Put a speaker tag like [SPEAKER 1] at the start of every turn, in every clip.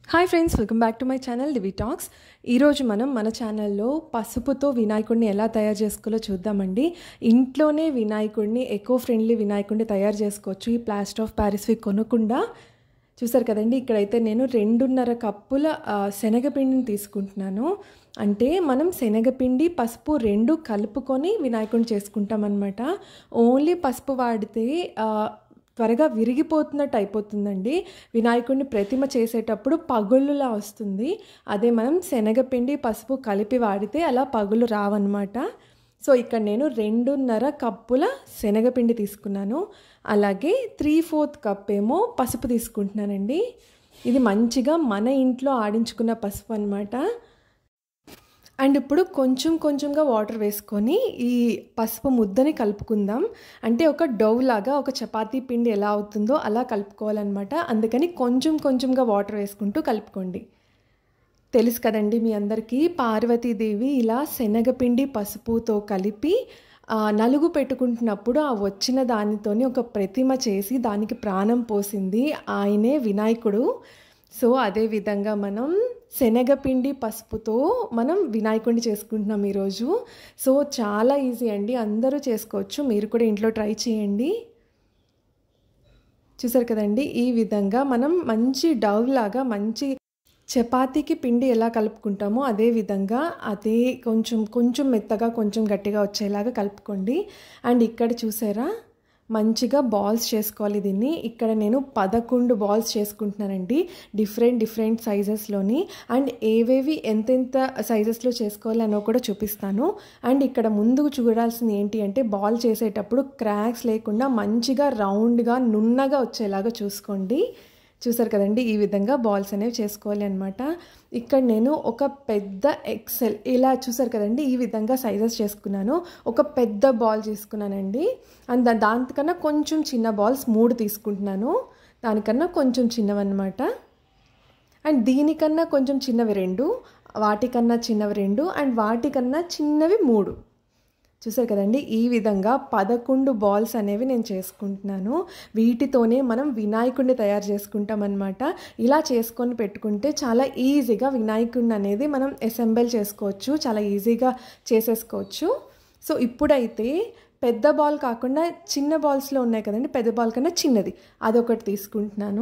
[SPEAKER 1] hi friends welcome back to my channel DV talks ఈరోజు మనం మన ఛానల్లో పసుపుతో వినాయకుడిని ఎలా తయారు చేసుకోవాలో చూద్దామండి ఇంట్లోనే వినాయకుడిని ఎకో ఫ్రెండ్లీ వినాయకుడిని తయారు చేసుకోవచ్చు ఈ ప్లాస్టర్ ఆఫ్ ప్యారిస్వి కొనకుండా చూసారు కదండి ఇక్కడైతే నేను రెండున్నర కప్పుల ఆ, శనగపిండిని తీసుకుంటున్నాను అంటే మనం శనగపిండి పసుపు రెండు కలుపుకొని వినాయకుడిని చేసుకుంటాం అనమాట ఓన్లీ పసుపు వాడితే ఆ, త్వరగా విరిగిపోతున్నట్టు అయిపోతుందండి వినాయకుడిని ప్రతిమ చేసేటప్పుడు పగుళ్ళులా వస్తుంది అదే మనం శనగపిండి పసుపు కలిపి వాడితే అలా పగులు రావన్నమాట సో ఇక్కడ నేను రెండున్నర కప్పుల శనగపిండి తీసుకున్నాను అలాగే త్రీ ఫోర్త్ కప్ ఏమో పసుపు తీసుకుంటున్నానండి ఇది మంచిగా మన ఇంట్లో ఆడించుకున్న పసుపు అనమాట అండ్ ఇప్పుడు కొంచెం కొంచెంగా వాటర్ వేసుకొని ఈ పసుపు ముద్దని కలుపుకుందాం అంటే ఒక డవ్ లాగా ఒక చపాతీ పిండి ఎలా అవుతుందో అలా కలుపుకోవాలన్నమాట అందుకని కొంచెం కొంచెంగా వాటర్ వేసుకుంటూ కలుపుకోండి తెలుసు కదండి మీ అందరికీ పార్వతీదేవి ఇలా శనగపిండి పసుపుతో కలిపి ఆ, నలుగు పెట్టుకుంటున్నప్పుడు ఆ వచ్చిన దానితోని ఒక ప్రతిమ చేసి దానికి ప్రాణం పోసింది ఆయనే వినాయకుడు సో అదే విధంగా మనం శనగపిండి పసుపుతో మనం వినాయకుడిని చేసుకుంటున్నాం ఈరోజు సో చాలా ఈజీ అండి అందరూ చేసుకోవచ్చు మీరు కూడా ఇంట్లో ట్రై చేయండి చూసారు కదండి ఈ విధంగా మనం మంచి డవ్ లాగా మంచి చపాతీకి పిండి ఎలా కలుపుకుంటామో అదే విధంగా అదే కొంచెం కొంచెం మెత్తగా కొంచెం గట్టిగా వచ్చేలాగా కలుపుకోండి అండ్ ఇక్కడ చూసారా మంచిగా బాల్స్ చేసుకోవాలి దీన్ని ఇక్కడ నేను పదకొండు బాల్స్ చేసుకుంటున్నానండి డిఫరెంట్ డిఫరెంట్ సైజెస్లోని అండ్ ఏవేవి ఎంతెంత సైజెస్లో చేసుకోవాలి అనో కూడా చూపిస్తాను అండ్ ఇక్కడ ముందుకు చూడాల్సింది ఏంటి అంటే బాల్ చేసేటప్పుడు క్రాక్స్ లేకుండా మంచిగా రౌండ్గా నున్నగా వచ్చేలాగా చూసుకోండి చూసారు కదండి ఈ విధంగా బాల్స్ అనేవి చేసుకోవాలి అనమాట ఇక్కడ నేను ఒక పెద్ద ఎక్సెల్ ఇలా చూసారు కదండి ఈ విధంగా సైజెస్ చేసుకున్నాను ఒక పెద్ద బాల్ తీసుకున్నానండి అండ్ దా- దానికన్నా కొంచెం చిన్న బాల్స్ మూడు తీసుకుంటున్నాను దానికన్నా కొంచెం చిన్నవన్నమాట అండ్ దీనికన్నా కొంచెం చిన్నవి రెండు వాటికన్నా చిన్నవి రెండు అండ్ వాటికన్నా చిన్నవి మూడు చూసారు కదండి ఈ విధంగా పదకొండు బాల్స్ అనేవి నేను చేసుకుంటున్నాను వీటితోనే మనం వినాయకుడిని తయారు చేసుకుంటాం అనమాట ఇలా చేసుకొని పెట్టుకుంటే చాలా ఈజీగా వినాయకుడిని అనేది మనం అసెంబుల్ చేసుకోవచ్చు చాలా ఈజీగా చేసేసుకోవచ్చు సో ఇప్పుడైతే పెద్ద బాల్ కాకుండా చిన్న బాల్స్లో ఉన్నాయి కదండి పెద్ద బాల్ కన్నా చిన్నది అదొకటి తీసుకుంటున్నాను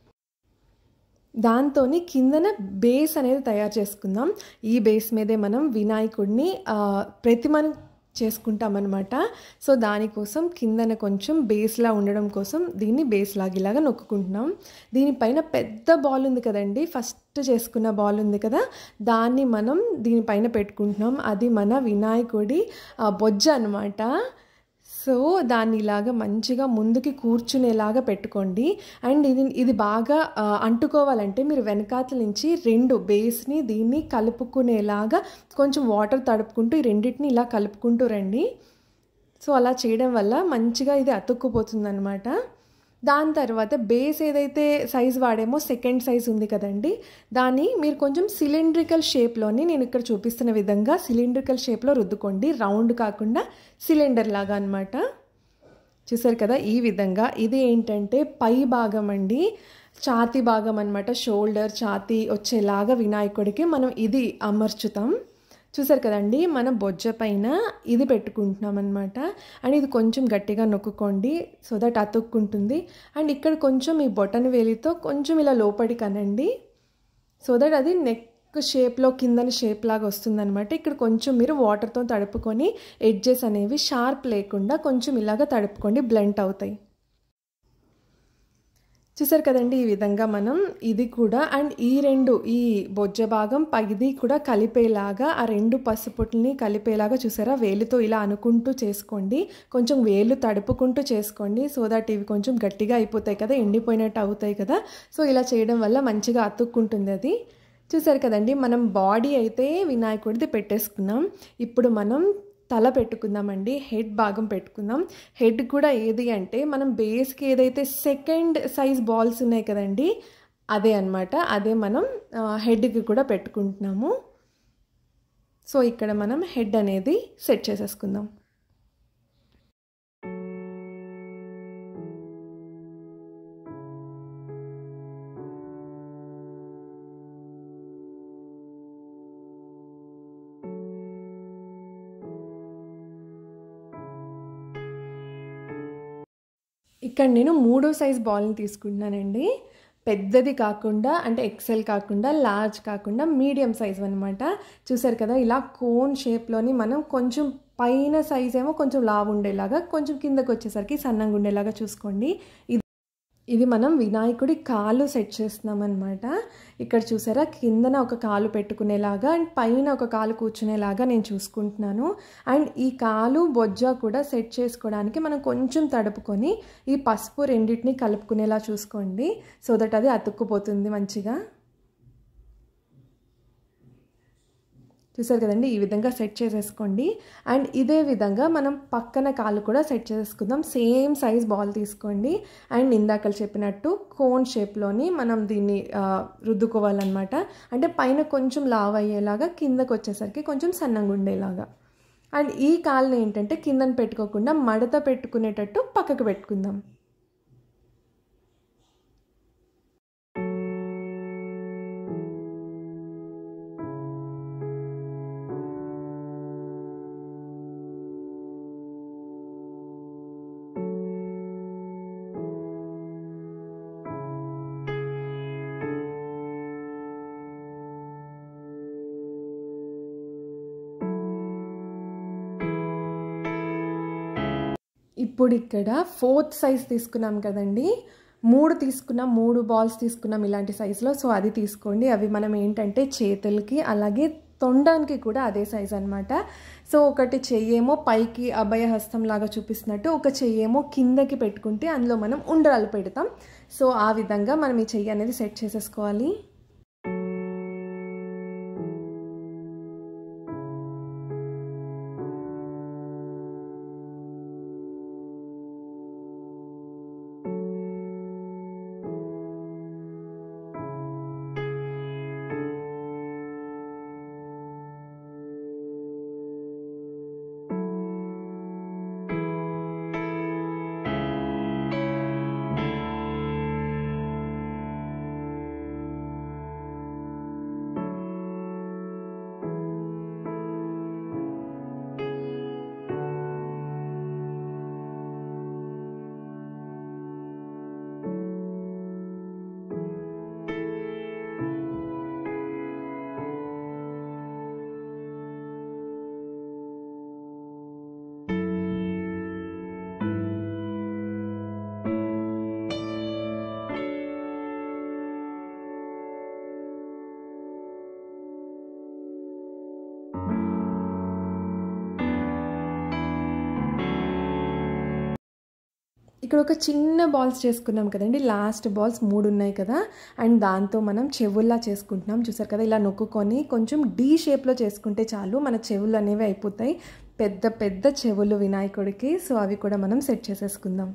[SPEAKER 1] దాంతో కిందన బేస్ అనేది తయారు చేసుకుందాం ఈ బేస్ మీదే మనం వినాయకుడిని ఆ, ప్రతిమను చేసుకుంటామన్నమాట సో దానికోసం కిందన కొంచెం బేస్లా ఉండడం కోసం దీన్ని బేస్ లాగిలాగా నొక్కుంటున్నాం దీనిపైన పెద్ద బాల్ ఉంది కదండి ఫస్ట్ చేసుకున్న బాల్ ఉంది కదా దాన్ని మనం దీనిపైన పెట్టుకుంటున్నాం అది మన వినాయకుడి ఆ, బొజ్జ అనమాట సో దాన్ని ఇలాగా మంచిగా ముందుకి కూర్చునేలాగా పెట్టుకోండి అండ్ ఇది ఇది బాగా ఆ, అంటుకోవాలంటే మీరు వెనకాతల నుంచి రెండు బేస్ని దీన్ని కలుపుకునేలాగా కొంచెం వాటర్ తడుపుకుంటూ ఈ రెండింటిని ఇలా కలుపుకుంటూ రండి సో అలా చేయడం వల్ల మంచిగా ఇది అతుక్కుపోతుంది అనమాట దాని తర్వాత బేస్ ఏదైతే సైజ్ వాడేమో సెకండ్ సైజ్ ఉంది కదండి దాన్ని మీరు కొంచెం సిలిండ్రికల్ షేప్లోని నేను ఇక్కడ చూపిస్తున్న విధంగా సిలిండ్రికల్ షేప్లో రుద్దుకోండి రౌండ్ కాకుండా సిలిండర్ లాగా అనమాట చూసారు కదా ఈ విధంగా ఇది ఏంటంటే పై భాగం అండి ఛాతీ భాగం అనమాట షోల్డర్ ఛాతీ వచ్చేలాగా వినాయకుడికి మనం ఇది అమర్చుతాం చూసారు కదండి మన బొజ్జ పైన ఇది పెట్టుకుంటున్నాం అనమాట అండ్ ఇది కొంచెం గట్టిగా నొక్కుకోండి సో దట్ అతుక్కుంటుంది అండ్ ఇక్కడ కొంచెం ఈ బొటన్ వేలితో కొంచెం ఇలా లోపలికి అనండి సో దట్ అది నెక్ షేప్లో కిందని షేప్ లాగా వస్తుందన్నమాట ఇక్కడ కొంచెం మీరు వాటర్తో తడుపుకొని ఎడ్జెస్ అనేవి షార్ప్ లేకుండా కొంచెం ఇలాగ తడుపుకోండి బ్లెంట్ అవుతాయి చూసారు కదండి ఈ విధంగా మనం ఇది కూడా అండ్ ఈ రెండు ఈ బొజ్జ భాగం పగిది కూడా కలిపేలాగా ఆ రెండు పసుపుట్లని కలిపేలాగా చూసారా వేలుతో ఇలా అనుకుంటూ చేసుకోండి కొంచెం వేలు తడుపుకుంటూ చేసుకోండి సో దట్ ఇవి కొంచెం గట్టిగా అయిపోతాయి కదా ఎండిపోయినట్టు అవుతాయి కదా సో ఇలా చేయడం వల్ల మంచిగా అతుక్కుంటుంది అది చూసారు కదండి మనం బాడీ అయితే వినాయకుడిది పెట్టేసుకున్నాం ఇప్పుడు మనం తల పెట్టుకుందామండి హెడ్ భాగం పెట్టుకుందాం హెడ్ కూడా ఏది అంటే మనం బేస్కి ఏదైతే సెకండ్ సైజ్ బాల్స్ ఉన్నాయి కదండి అదే అన్నమాట అదే మనం హెడ్కి కూడా పెట్టుకుంటున్నాము సో ఇక్కడ మనం హెడ్ అనేది సెట్ చేసేసుకుందాం ఇక్కడ నేను మూడో సైజ్ బాల్ని తీసుకుంటున్నానండి పెద్దది కాకుండా అంటే ఎక్సెల్ కాకుండా లార్జ్ కాకుండా మీడియం సైజ్ అనమాట చూసారు కదా ఇలా కోన్ షేప్లోని మనం కొంచెం పైన సైజ్ ఏమో కొంచెం లావు ఉండేలాగా కొంచెం కిందకు వచ్చేసరికి సన్నంగా ఉండేలాగా చూసుకోండి ఇది ఇది మనం వినాయకుడి కాలు సెట్ చేస్తున్నాం అనమాట ఇక్కడ చూసారా కిందన ఒక కాలు పెట్టుకునేలాగా అండ్ పైన ఒక కాలు కూర్చునేలాగా నేను చూసుకుంటున్నాను అండ్ ఈ కాలు బొజ్జ కూడా సెట్ చేసుకోవడానికి మనం కొంచెం తడుపుకొని ఈ పసుపు రెండింటిని కలుపుకునేలా చూసుకోండి సో దట్ అది అతుక్కుపోతుంది మంచిగా చూసారు కదండి ఈ విధంగా సెట్ చేసేసుకోండి అండ్ ఇదే విధంగా మనం పక్కన కాళ్ళు కూడా సెట్ చేసుకుందాం సేమ్ సైజ్ బాల్ తీసుకోండి అండ్ ఇందాకలు చెప్పినట్టు కోన్ షేప్లోని మనం దీన్ని రుద్దుకోవాలన్నమాట అంటే పైన కొంచెం లావ్ అయ్యేలాగా కిందకు వచ్చేసరికి కొంచెం సన్నంగా ఉండేలాగా అండ్ ఈ కాళ్ళని ఏంటంటే కిందన పెట్టుకోకుండా మడత పెట్టుకునేటట్టు పక్కకు పెట్టుకుందాం ఇప్పుడు ఇక్కడ ఫోర్త్ సైజ్ తీసుకున్నాం కదండి మూడు తీసుకున్నాం మూడు బాల్స్ తీసుకున్నాం ఇలాంటి సైజులో సో అది తీసుకోండి అవి మనం ఏంటంటే చేతులకి అలాగే తొండానికి కూడా అదే సైజ్ అనమాట సో ఒకటి చెయ్యేమో పైకి అభయహస్తం లాగా చూపిస్తున్నట్టు ఒక చెయ్యేమో కిందకి పెట్టుకుంటే అందులో మనం ఉండరాలు పెడతాం సో ఆ విధంగా మనం ఈ చెయ్యి అనేది సెట్ చేసేసుకోవాలి ఇక్కడ ఒక చిన్న బాల్స్ చేసుకున్నాం కదండి లాస్ట్ బాల్స్ మూడు ఉన్నాయి కదా అండ్ దాంతో మనం చెవుల్లా చేసుకుంటున్నాం చూసారు కదా ఇలా నొక్కుకొని కొంచెం డీ షేప్లో చేసుకుంటే చాలు మన చెవులు అనేవి అయిపోతాయి పెద్ద పెద్ద చెవులు వినాయకుడికి సో అవి కూడా మనం సెట్ చేసేసుకుందాం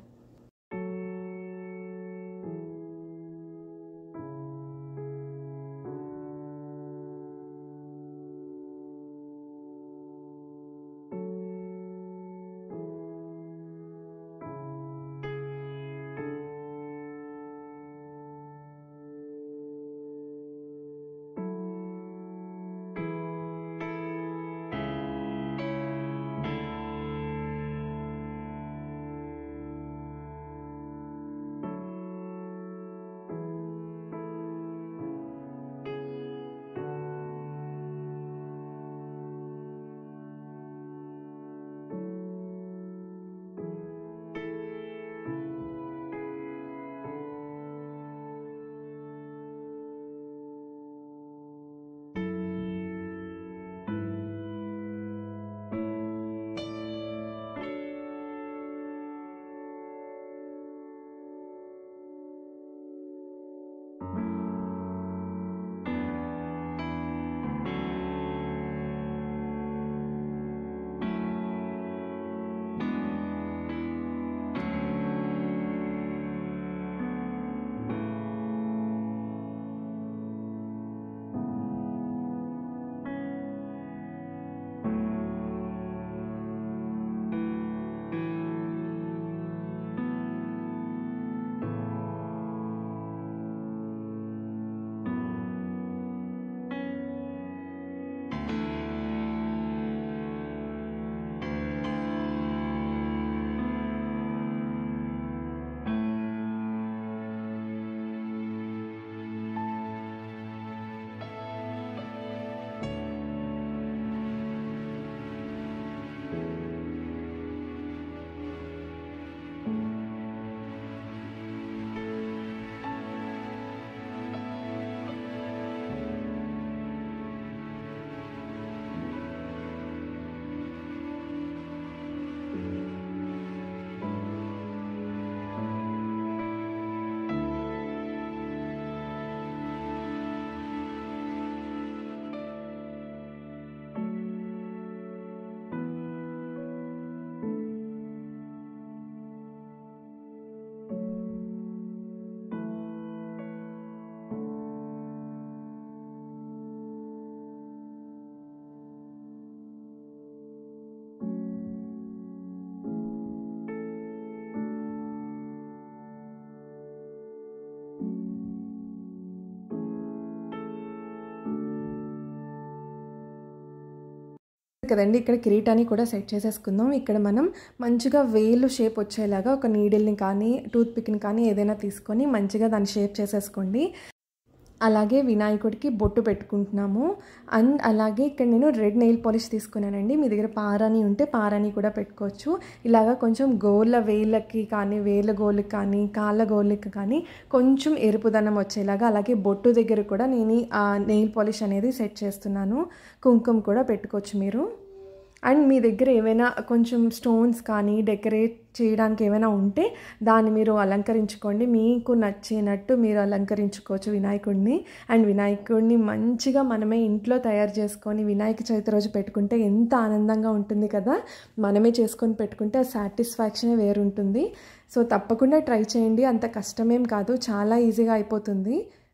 [SPEAKER 1] కదండి ఇక్కడ కిరీటాన్ని కూడా సెట్ చేసేసుకుందాం ఇక్కడ మనం మంచిగా వేలు షేప్ వచ్చేలాగా ఒక నీడిల్ని కానీ టూత్ పిక్ని కానీ ఏదైనా తీసుకొని మంచిగా దాన్ని షేప్ చేసేసుకోండి అలాగే వినాయకుడికి బొట్టు పెట్టుకుంటున్నాము అండ్ అలాగే ఇక్కడ నేను రెడ్ నెయిల్ పాలిష్ తీసుకున్నానండి మీ దగ్గర పారాని ఉంటే పారాని కూడా పెట్టుకోవచ్చు ఇలాగా కొంచెం గోళ్ళ వేళ్ళకి కానీ వేళ్ళ గోళ్ళకి కానీ కాళ్ళ గోళ్ళకి కానీ కొంచెం ఎరుపుదనం వచ్చేలాగా అలాగే బొట్టు దగ్గర కూడా నేను ఆ నెయిల్ పాలిష్ అనేది సెట్ చేస్తున్నాను కుంకుమ కూడా పెట్టుకోవచ్చు మీరు అండ్ మీ దగ్గర ఏవైనా కొంచెం స్టోన్స్ కానీ డెకరేట్ చేయడానికి ఏమైనా ఉంటే దాన్ని మీరు అలంకరించుకోండి మీకు నచ్చినట్టు మీరు అలంకరించుకోవచ్చు వినాయకుడిని అండ్ వినాయకుడిని మంచిగా మనమే ఇంట్లో తయారు చేసుకొని వినాయక చవితి రోజు పెట్టుకుంటే ఎంత ఆనందంగా ఉంటుంది కదా మనమే చేసుకొని పెట్టుకుంటే ఆ సాటిస్ఫాక్షనే వేరుంటుంది సో తప్పకుండా ట్రై చేయండి అంత కష్టమేం కాదు చాలా ఈజీగా అయిపోతుంది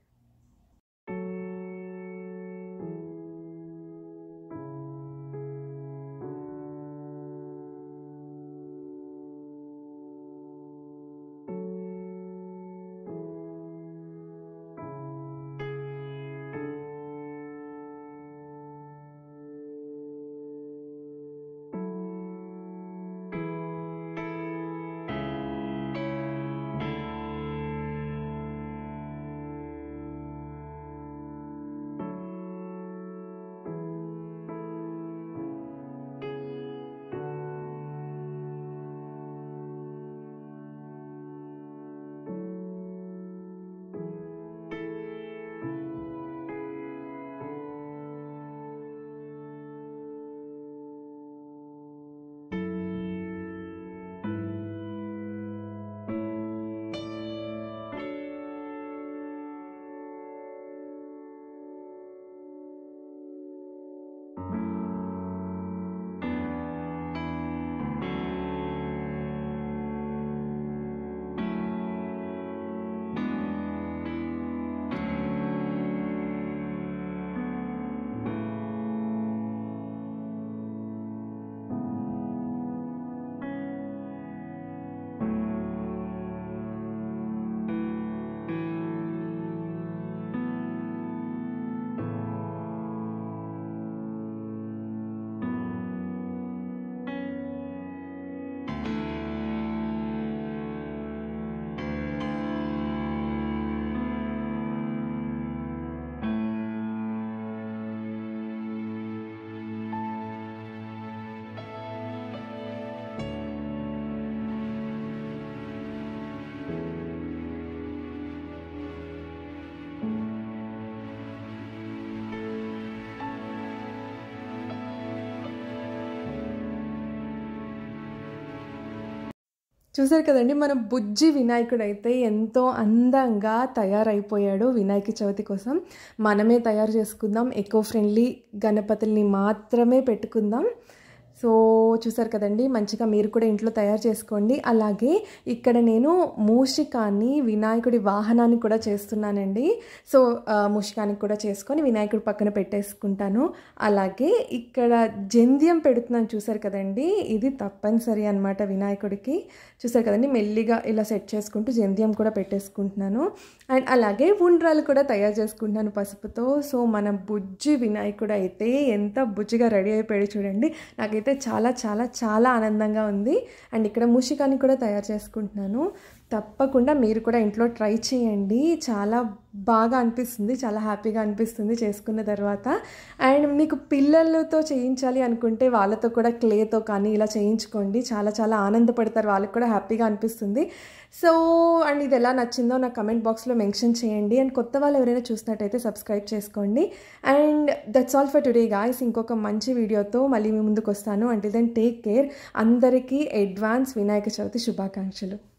[SPEAKER 1] చూసారు కదండి మన బుజ్జి వినాయకుడు అయితే ఎంతో అందంగా తయారైపోయాడు వినాయక చవితి కోసం మనమే తయారు చేసుకుందాం ఎకో ఫ్రెండ్లీ గణపతుల్ని మాత్రమే పెట్టుకుందాం సో చూసారు కదండి మంచిగా మీరు కూడా ఇంట్లో తయారు చేసుకోండి అలాగే ఇక్కడ నేను మూషికాన్ని వినాయకుడి వాహనాన్ని కూడా చేస్తున్నానండి సో ఆ, మూషికానికి కూడా చేసుకొని వినాయకుడి పక్కన పెట్టేసుకుంటాను అలాగే ఇక్కడ జంధ్యం పెడుతున్నాను చూసారు కదండి ఇది తప్పనిసరి అనమాట వినాయకుడికి చూసారు కదండి మెల్లిగా ఇలా సెట్ చేసుకుంటూ జంధ్యం కూడా పెట్టేసుకుంటున్నాను అండ్ అలాగే ఉండ్రాలు కూడా తయారు చేసుకుంటున్నాను పసుపుతో సో మన బుజ్జి వినాయకుడు అయితే ఎంత బుజ్జిగా రెడీ అయిపోయాడు చూడండి నాకైతే చాలా చాలా చాలా ఆనందంగా ఉంది అండ్ ఇక్కడ మూషికాన్ని కూడా తయారు చేసుకుంటున్నాను తప్పకుండా మీరు కూడా ఇంట్లో ట్రై చేయండి చాలా బాగా అనిపిస్తుంది చాలా హ్యాపీగా అనిపిస్తుంది చేసుకున్న తర్వాత అండ్ మీకు పిల్లలతో చేయించాలి అనుకుంటే వాళ్ళతో కూడా క్లేతో కానీ ఇలా చేయించుకోండి చాలా చాలా ఆనందపడతారు వాళ్ళకి కూడా హ్యాపీగా అనిపిస్తుంది సో అండ్ ఇది ఎలా నచ్చిందో నా కమెంట్ బాక్స్లో మెన్షన్ చేయండి అండ్ కొత్త వాళ్ళు ఎవరైనా చూసినట్టయితే సబ్స్క్రైబ్ చేసుకోండి and that's all for today guys ఇంకొక మంచి వీడియోతో మళ్ళీ మీ ముందుకు వస్తాను అంటే దెన్ టేక్ కేర్ అందరికీ అడ్వాన్స్ వినాయక చవితి శుభాకాంక్షలు